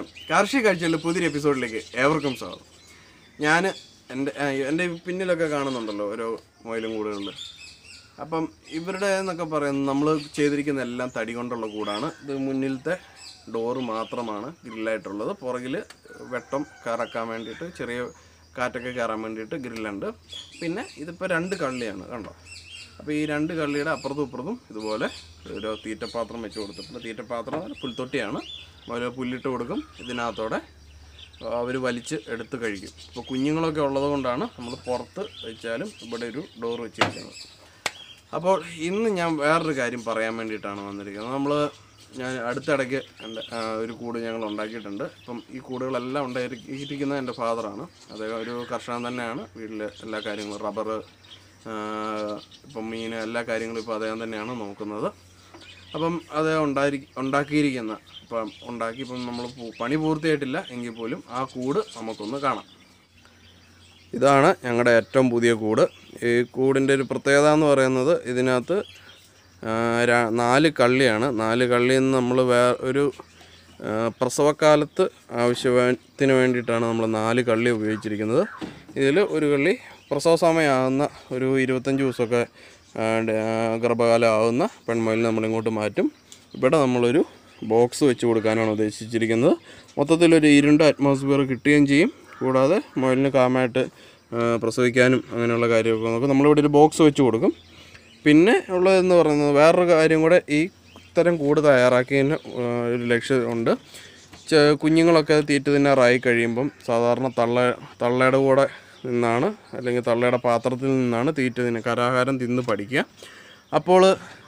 നമസ്കാരം കാർഷിക കാഴ്ചയിലെ പുതിയൊരു എപ്പിസോഡിലേക്ക് ഏവർക്കും സ്വാഗതം ഞാൻ എൻ്റെ ആ, എൻ്റെ പിന്നിലൊക്കെ കാണുന്നുണ്ടല്ലോ ഓരോ മൊയിലും കൂടുകളിൽ അപ്പം ഇവരുടെ എന്നൊക്കെ പറയുന്നത് നമ്മൾ ചെയ്തിരിക്കുന്ന എല്ലാം തടി കൊണ്ടുള്ള കൂടാണ് ഇത് മുന്നിലത്തെ ഡോറ് മാത്രമാണ് ഗ്രില്ലായിട്ടുള്ളത് പുറകിൽ വെട്ടം കറക്കാൻ വേണ്ടിയിട്ട് ചെറിയ കാറ്റൊക്കെ കയറാൻ വേണ്ടിയിട്ട് ഗ്രില്ലുണ്ട് പിന്നെ ഇതിപ്പോൾ രണ്ട് കള്ളിയാണ് കണ്ടോ അപ്പോൾ ഈ രണ്ട് കള്ളിയുടെ അപ്പുറത്തും ഇപ്പുറത്തും ഇതുപോലെ ഒരു തീറ്റപ്പാത്രം വെച്ച് കൊടുത്തിട്ടുണ്ട് തീറ്റപ്പാത്രം അല്ല, പുൽത്തൊട്ടിയാണ് അതുപോലെ പുല്ലിട്ട് കൊടുക്കും ഇതിനകത്തോടെ അവർ വലിച്ച് എടുത്ത് കഴിക്കും ഇപ്പോൾ കുഞ്ഞുങ്ങളൊക്കെ ഉള്ളത് കൊണ്ടാണ് നമ്മൾ പുറത്ത് വെച്ചാലും ഇവിടെ ഒരു ഡോർ വെച്ചിരിക്കുന്നത് അപ്പോൾ ഇന്ന് ഞാൻ വേറൊരു കാര്യം പറയാൻ വേണ്ടിയിട്ടാണ് വന്നിരിക്കുന്നത് നമ്മൾ ഞാൻ അടുത്തിടയ്ക്ക് എൻ്റെ ആ, ഒരു കൂട് ഞങ്ങൾ ഉണ്ടാക്കിയിട്ടുണ്ട് ഇപ്പം ഈ കൂടുകളെല്ലാം ഉണ്ടായിരിക്കുന്നത് എൻ്റെ ഫാദറാണ് അദ്ദേഹം ഒരു കർഷകൻ തന്നെയാണ് വീട്ടിൽ എല്ലാ കാര്യങ്ങളും റബ്ബർ ഇപ്പം മീൻ എല്ലാ കാര്യങ്ങളും ഇപ്പോൾ അദ്ദേഹം തന്നെയാണ് നോക്കുന്നത് അപ്പം അത് ഉണ്ടായി ഉണ്ടാക്കിയിരിക്കുന്ന ഇപ്പം ഉണ്ടാക്കി ഇപ്പം നമ്മൾ പണി പൂർത്തിയായിട്ടില്ല എങ്കിൽ പോലും ആ കൂട് നമുക്കൊന്ന് കാണാം ഇതാണ് ഞങ്ങളുടെ ഏറ്റവും പുതിയ കൂട് ഈ കൂടിൻ്റെ ഒരു പ്രത്യേകത എന്ന് പറയുന്നത് ഇതിനകത്ത് ആ, ര- നാല് കള്ളിയാണ് നാല് കള്ളിയിൽ നിന്ന് നമ്മൾ വേ ഒരു ആ, പ്രസവകാലത്ത് ആവശ്യത്തിന് വേണ്ടിയിട്ടാണ് നമ്മൾ നാല് കള്ളി ഉപയോഗിച്ചിരിക്കുന്നത് ഇതിൽ ഒരു കള്ളി പ്രസവ സമയമാകുന്ന ഒരു ഇരുപത്തഞ്ച് ദിവസമൊക്കെ ആ, ഡ- ആ, ഗർഭകാലം ആകുന്ന പെൺമയിലിനെ നമ്മളിങ്ങോട്ട് മാറ്റും ഇവിടെ നമ്മളൊരു ബോക്സ് വെച്ച് കൊടുക്കാനാണ് ഉദ്ദേശിച്ചിരിക്കുന്നത് മൊത്തത്തിലൊരു ഇരുണ്ട അറ്റ്മോസ്ഫിയർ കിട്ടുകയും ചെയ്യും കൂടാതെ മുയലിന് കാമായിട്ട് ആ, പ്രസവിക്കാനും അങ്ങനെയുള്ള കാര്യമൊക്കെ നോക്കും നമ്മളിവിടെ ഒരു ബോക്സ് വെച്ച് കൊടുക്കും പിന്നെ ഉള്ളതെന്ന് പറയുന്നത് വേറൊരു കാര്യം കൂടെ ഈ ഇത്തരം കൂട് തയ്യാറാക്കിയതിന് ആ, ഒരു ലക്ഷ്യമുണ്ട് ചെ- കുഞ്ഞുങ്ങളൊക്കെ തീറ്റ തിന്നാറായി കഴിയുമ്പം സാധാരണ തള്ള തള്ളയുടെ കൂടെ നിന്നാണ് അല്ലെങ്കിൽ തള്ളയുടെ പാത്രത്തിൽ നിന്നാണ് തീറ്റ തിന്ന കരാഹാരം തിന്ന് പഠിക്കുക അപ്പോൾ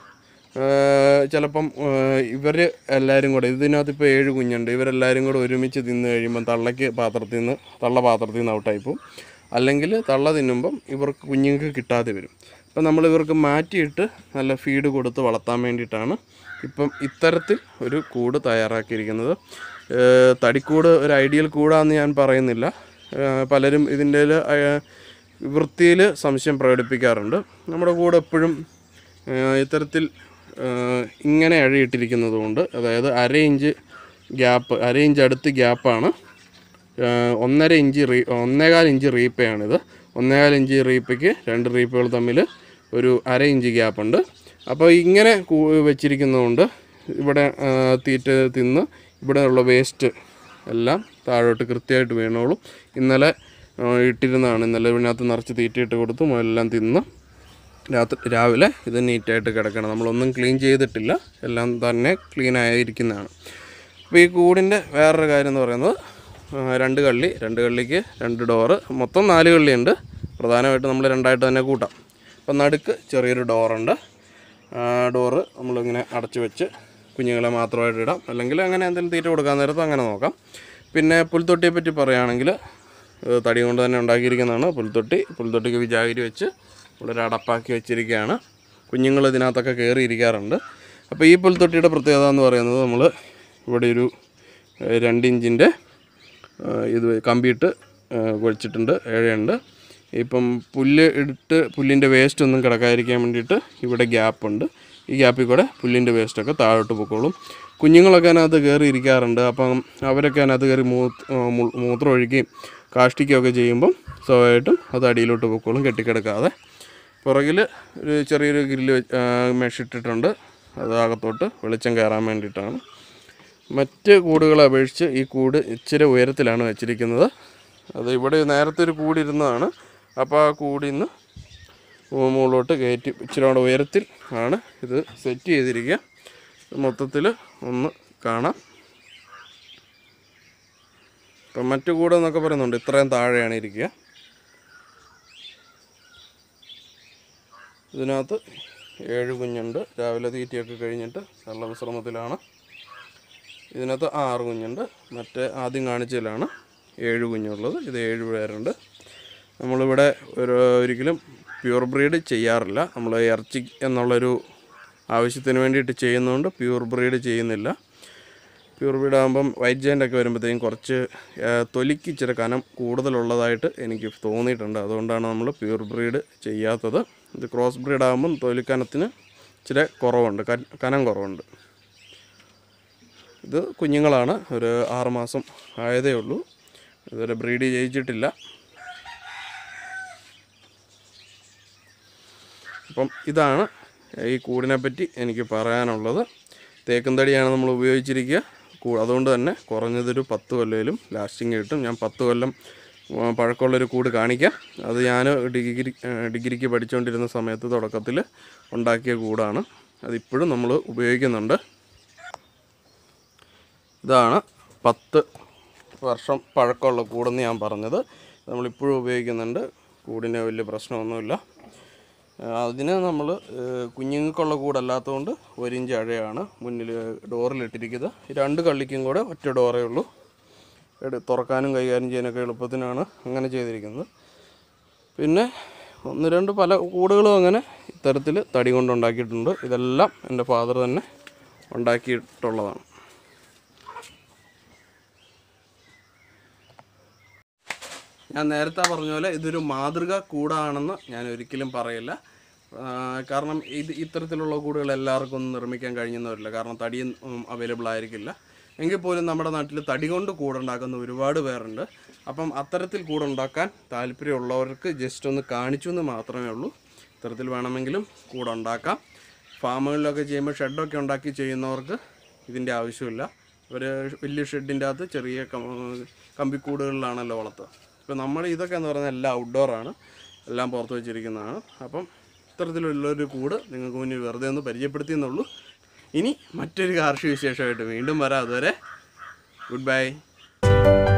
ചിലപ്പം ഇവർ എല്ലാവരും കൂടെ ഇതിനകത്ത് ഇപ്പോൾ ഏഴ് കുഞ്ഞുണ്ട് ഇവരെല്ലാവരും കൂടെ ഒരുമിച്ച് തിന്ന് കഴിയുമ്പം തള്ളയ്ക്ക് പാത്രത്തിൽ നിന്ന് തള്ള പാത്രത്തിൽ നിന്ന് ഔട്ടായി പോകും അല്ലെങ്കിൽ തള്ള തിന്നുമ്പം ഇവർക്ക് കുഞ്ഞുങ്ങൾക്ക് കിട്ടാതെ വരും അപ്പം നമ്മൾ ഇവർക്ക് മാറ്റിയിട്ട് നല്ല ഫീഡ് കൊടുത്ത് വളർത്താൻ വേണ്ടിയിട്ടാണ് ഇപ്പം ഇത്തരത്തിൽ ഒരു കൂട് തയ്യാറാക്കിയിരിക്കുന്നത് ഏഹ് തടിക്കൂട് ഒരു ഐഡിയൽ കൂടാന്ന് ഞാൻ പറയുന്നില്ല ഏഹ് പലരും ഇതിൻ്റെ വൃത്തിയിൽ സംശയം പ്രകടിപ്പിക്കാറുണ്ട് നമ്മുടെ കൂടെ എപ്പോഴും ഏഹ് ഇത്തരത്തിൽ ഏഹ് ഇങ്ങനെ അഴയിട്ടിരിക്കുന്നത് കൊണ്ട് അതായത് അര ഇഞ്ച് ഗ്യാപ്പ് അര ഇഞ്ച് അടുത്ത് ഗ്യാപ്പാണ് ഏഹ് ഒന്നര ഇഞ്ച് റീ ഒന്നേകാൽ ഇഞ്ച് റീപ്പയാണിത് ഒന്നേകാൽ ഇഞ്ച് റീപ്പയ്ക്ക് രണ്ട് റീപ്പുകൾ തമ്മിൽ ഒരു അര ഇഞ്ച് ഗ്യാപ്പുണ്ട് അപ്പോൾ ഇങ്ങനെ കൂ വെച്ചിരിക്കുന്നതുകൊണ്ട് ഇവിടെ ആ, തീറ്റ തിന്ന് ഇവിടെ ഉള്ള വേസ്റ്റ് എല്ലാം താഴോട്ട് കൃത്യമായിട്ട് വീണോളും ഇന്നലെ ആ, ഇട്ടിരുന്നതാണ് ഇന്നലെ ഇതിനകത്ത് നിറച്ച് തീറ്റയിട്ട് കൊടുത്തു എല്ലാം തിന്ന് രാത്രി രാവിലെ ഇത് നീറ്റായിട്ട് കിടക്കണം നമ്മളൊന്നും ക്ലീൻ ചെയ്തിട്ടില്ല എല്ലാം തന്നെ ക്ലീൻ ആയിരിക്കുന്നതാണ് അപ്പോൾ ഈ കൂടിൻ്റെ വേറൊരു കാര്യം എന്ന് പറയുന്നത് ആ, രണ്ട് കള്ളി രണ്ട് കള്ളിക്ക് രണ്ട് ഡോറ് മൊത്തം നാല് കള്ളിയുണ്ട് പ്രധാനമായിട്ട് നമ്മൾ രണ്ടായിട്ട് തന്നെ കൂട്ടാം അപ്പം നടുക്ക് ചെറിയൊരു ഡോറുണ്ട് ആ ഡോറ് നമ്മളിങ്ങനെ അടച്ചു വെച്ച് കുഞ്ഞുങ്ങളെ മാത്രമായിട്ട് ഇടാം അല്ലെങ്കിൽ അങ്ങനെ എന്തെങ്കിലും തീറ്റ കൊടുക്കാൻ നേരത്ത് അങ്ങനെ നോക്കാം പിന്നെ പുൽത്തൊട്ടിയെ പറ്റി പറയുകയാണെങ്കിൽ ഇത് തടി കൊണ്ട് തന്നെ ഉണ്ടാക്കിയിരിക്കുന്നതാണ് പുൽത്തൊട്ടി പുൽത്തൊട്ടിക്ക് വിജാഗിരി വെച്ച് ഇവിടെ ഒരു അടപ്പാക്കി വെച്ചിരിക്കുകയാണ് കുഞ്ഞുങ്ങൾ ഇതിനകത്തൊക്കെ കയറി ഇരിക്കാറുണ്ട് അപ്പോൾ ഈ പുൽത്തൊട്ടിയുടെ പ്രത്യേകത എന്ന് പറയുന്നത് നമ്മൾ ഇവിടെ ഒരു ഏഹ്, രണ്ട് ഇഞ്ചിൻ്റെ ഏഹ്, ഇത് കമ്പിയിട്ട് ഏഹ്, കുഴച്ചിട്ടുണ്ട് ഏഴയുണ്ട് ഇപ്പം പുല്ല് ഇട്ട് പുല്ലിൻ്റെ വേസ്റ്റ് ഒന്നും കിടക്കാതിരിക്കാൻ വേണ്ടിയിട്ട് ഇവിടെ ഗ്യാപ്പുണ്ട് ഈ ഗ്യാപ്പിൽ കൂടെ പുല്ലിൻ്റെ വേസ്റ്റൊക്കെ താഴോട്ട് പൊക്കോളും കുഞ്ഞുങ്ങളൊക്കെ അതിനകത്ത് കയറി ഇരിക്കാറുണ്ട് അപ്പം അവരൊക്കെ അതിനകത്ത് കയറി മൂത്ത് ഏഹ് മൂ- മൂത്രം ഒഴുക്കുകയും കാഷ്ടിക്കുകയൊക്കെ ചെയ്യുമ്പം സ്വാഭാവികമായിട്ടും അത് അടിയിലോട്ട് പൊക്കോളും കെട്ടിക്കിടക്കാതെ പുറകിൽ ഒരു ചെറിയൊരു ഗ്രില്ല് മെഷ് ഇട്ടിട്ടുണ്ട് അത് അകത്തോട്ട് വെളിച്ചം കയറാൻ വേണ്ടിയിട്ടാണ് മറ്റ് കൂടുകളെ അപേക്ഷിച്ച് ഈ കൂട് ഇച്ചിരി ഉയരത്തിലാണ് വെച്ചിരിക്കുന്നത് അത് ഇവിടെ നേരത്തെ ഒരു കൂടിരുന്നതാണ് അപ്പോൾ ആ കൂടിൽ നിന്ന് മുകളിലോട്ട് കയറ്റി ഇച്ചിരി കൂടെ ഉയരത്തിൽ ആണ് ഇത് സെറ്റ് ചെയ്തിരിക്കുക മൊത്തത്തിൽ ഒന്ന് കാണാം ഇപ്പം മറ്റു കൂട് എന്നൊക്കെ പറയുന്നുണ്ട് ഇത്രയും താഴെയാണ് ഇരിക്കുക ഇതിനകത്ത് ഏഴ് കുഞ്ഞുണ്ട് രാവിലെ തീറ്റയൊക്കെ കഴിഞ്ഞിട്ട് നല്ല വിശ്രമത്തിലാണ് ഇതിനകത്ത് ആറ് കുഞ്ഞുണ്ട് മറ്റേ ആദ്യം കാണിച്ചതിലാണ് ഏഴ് കുഞ്ഞുള്ളത് ഇത് ഏഴ് പേരുണ്ട് നമ്മളിവിടെ ഒരു ഒരിക്കലും പ്യൂർ ബ്രീഡ് ചെയ്യാറില്ല നമ്മൾ ഇറച്ചി എന്നുള്ളൊരു ആവശ്യത്തിന് വേണ്ടിയിട്ട് ചെയ്യുന്നതുകൊണ്ട് പ്യൂർ ബ്രീഡ് ചെയ്യുന്നില്ല പ്യൂർ ബ്രീഡ് ആകുമ്പം വൈറ്റ് ജയൻ്റ് ഒക്കെ വരുമ്പോഴത്തേക്കും കുറച്ച് ആ, തൊലിക്ക് ഇച്ചിരി കനം കൂടുതലുള്ളതായിട്ട് എനിക്ക് തോന്നിയിട്ടുണ്ട് അതുകൊണ്ടാണ് നമ്മൾ പ്യൂർ ബ്രീഡ് ചെയ്യാത്തത് ഇത് ക്രോസ് ബ്രീഡ് ആകുമ്പം തൊലിക്കനത്തിന് ഇച്ചിരി കുറവുണ്ട് ക- കനം കുറവുണ്ട് ഇത് കുഞ്ഞുങ്ങളാണ് ഒരു ആറ് മാസം ആയതേ ഉള്ളൂ ഇതുവരെ ബ്രീഡ് ചെയ്യിച്ചിട്ടില്ല അപ്പം ഇതാണ് ഈ കൂടിനെ പറ്റി എനിക്ക് പറയാനുള്ളത് തേക്കും തടിയാണ് നമ്മൾ ഉപയോഗിച്ചിരിക്കുക കൂ- അതുകൊണ്ട് തന്നെ കുറഞ്ഞതൊരു പത്ത് കൊല്ലയിലും ലാസ്റ്റിങ് കിട്ടും ഞാൻ പത്ത് കൊല്ലം ആ, പഴക്കമുള്ളൊരു കൂട് കാണിക്കാം അത് ഞാൻ ഡിഗ്രി ആ, ഡിഗ്രിക്ക് പഠിച്ചുകൊണ്ടിരുന്ന സമയത്ത് തുടക്കത്തിൽ ഉണ്ടാക്കിയ കൂടാണ് അതിപ്പോഴും നമ്മൾ ഉപയോഗിക്കുന്നുണ്ട് ഇതാണ് പത്ത് വർഷം പഴക്കമുള്ള കൂടെന്ന് ഞാൻ പറഞ്ഞത് നമ്മളിപ്പോഴും ഉപയോഗിക്കുന്നുണ്ട് കൂടിന് വലിയ പ്രശ്നമൊന്നുമില്ല ആ, അതിന് നമ്മൾ കുഞ്ഞുങ്ങൾക്കുള്ള കൂടല്ലാത്തതുകൊണ്ട് ഒരു ഇഞ്ച് അഴയാണ് മുന്നിൽ ഡോറിലിട്ടിരിക്കുന്നത് ഈ രണ്ട് കള്ളിക്കും കൂടെ ഒറ്റ ഡോറേ ഉള്ളൂ എടു തുറക്കാനും കൈകാര്യം ചെയ്യാനൊക്കെ എളുപ്പത്തിനാണ് അങ്ങനെ ചെയ്തിരിക്കുന്നത് പിന്നെ ഒന്ന് രണ്ട് പല കൂടുകളും അങ്ങനെ ഇത്തരത്തിൽ തടി കൊണ്ട് ഉണ്ടാക്കിയിട്ടുണ്ട് ഇതെല്ലാം എൻ്റെ ഫാദർ തന്നെ ഉണ്ടാക്കിയിട്ടുള്ളതാണ് ഞാൻ നേരത്തെ പറഞ്ഞ പോലെ ഇതൊരു മാതൃക കൂടാണെന്ന് ഞാൻ ഒരിക്കലും പറയില്ല ആ, കാരണം ഇത് ഇത്തരത്തിലുള്ള കൂടുകൾ എല്ലാവർക്കും ഒന്നും നിർമ്മിക്കാൻ കഴിഞ്ഞെന്ന് വരില്ല കാരണം തടിയും അവൈലബിൾ ആയിരിക്കില്ല എങ്കിൽ പോലും നമ്മുടെ നാട്ടിൽ തടി കൊണ്ട് കൂടുണ്ടാക്കുന്ന ഒരുപാട് പേരുണ്ട് അപ്പം അത്തരത്തിൽ കൂടുണ്ടാക്കാൻ താല്പര്യമുള്ളവർക്ക് ജസ്റ്റ് ഒന്ന് കാണിച്ചു എന്ന് മാത്രമേ ഉള്ളൂ ഇത്തരത്തിൽ വേണമെങ്കിലും കൂടുണ്ടാക്കാം ഫാമുകളിലൊക്കെ ചെയ്യുമ്പോൾ ഷെഡൊക്കെ ഉണ്ടാക്കി ചെയ്യുന്നവർക്ക് ഇതിൻ്റെ ആവശ്യമില്ല ഒരു വലിയ ഷെഡിൻ്റെ അകത്ത് ചെറിയ കം- കമ്പിക്കൂടുകളിലാണല്ലോ വളർത്തുക ഇപ്പോൾ നമ്മൾ ഇതൊക്കെ എന്ന് പറയുന്നത് എല്ലാം ഔട്ട്ഡോറാണ് എല്ലാം പുറത്ത് വെച്ചിരിക്കുന്നതാണ് അപ്പം ഇത്തരത്തിലുള്ളൊരു കൂട് നിങ്ങൾക്ക് മുന്നിൽ വെറുതെ ഒന്ന് പരിചയപ്പെടുത്തിയെന്നുള്ളൂ ഇനി മറ്റൊരു കാർഷിക വിശേഷമായിട്ട് വീണ്ടും വരാം അതുവരെ ഗുഡ് ബൈ